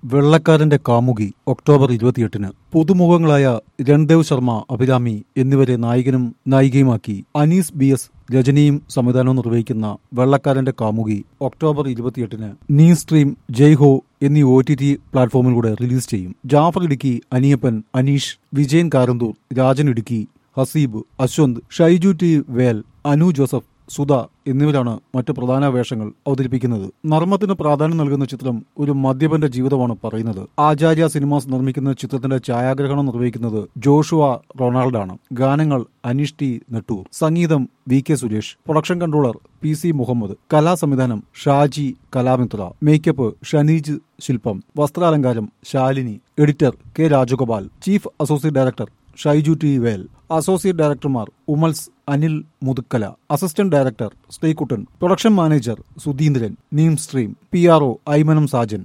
വെള്ളക്കാരന്റെ കാമുകി ഒക്ടോബർ ഇരുപത്തിയെട്ടിന് പുതുമുഖങ്ങളായ രൺദേവ് ശർമ്മ അഭിരാമി എന്നിവരെ നായകനും നായികയുമാക്കി അനീസ് ബി എസ് രജനിയും സംവിധാനവും നിർവഹിക്കുന്ന വെള്ളക്കാരന്റെ കാമുകി ഒക്ടോബർ ഇരുപത്തിയെട്ടിന് നീ സ്ട്രീം ജയ് ഹോ എന്നീ ഒ ടി ടി പ്ലാറ്റ്ഫോമിലൂടെ റിലീസ് ചെയ്യും ജാഫർ ഇടുക്കി അനിയപ്പൻ അനീഷ് വിജയൻ കാരന്തൂർ രാജൻ ഇടുക്കി ഹസീബ് അശ്വന്ത് ഷൈജു ടി വേൽ അനു ജോസഫ് സുധ എന്നിവരാണ് മറ്റ് പ്രധാന വേഷങ്ങൾ അവതരിപ്പിക്കുന്നത് നർമ്മത്തിന് പ്രാധാന്യം നൽകുന്ന ചിത്രം ഒരു മദ്യപന്റെ ജീവിതമാണ് പറയുന്നത് ആചാര്യ സിനിമാസ് നിർമ്മിക്കുന്ന ചിത്രത്തിന്റെ ഛായാഗ്രഹണം നിർവഹിക്കുന്നത് ജോഷുവ റൊണാൾഡാണ് ഗാനങ്ങൾ അനീഷ് ടി നെട്ടൂർ സംഗീതം V K Suresh production controller P C Muhammad കലാസംവിധാനം ഷാജി കലാമിത്ര മേക്കപ്പ് ഷനീജ് ശില്പം വസ്ത്രാലങ്കാരം Shalini editor K Rajagopal chief associate director Shaiju T Vel associate ഡയറക്ടർമാർ ഉമൽസ് Anil Muthukkala assistant director Sreekuttan production manager Sudheendran Neestream P R O Aymanam Sajan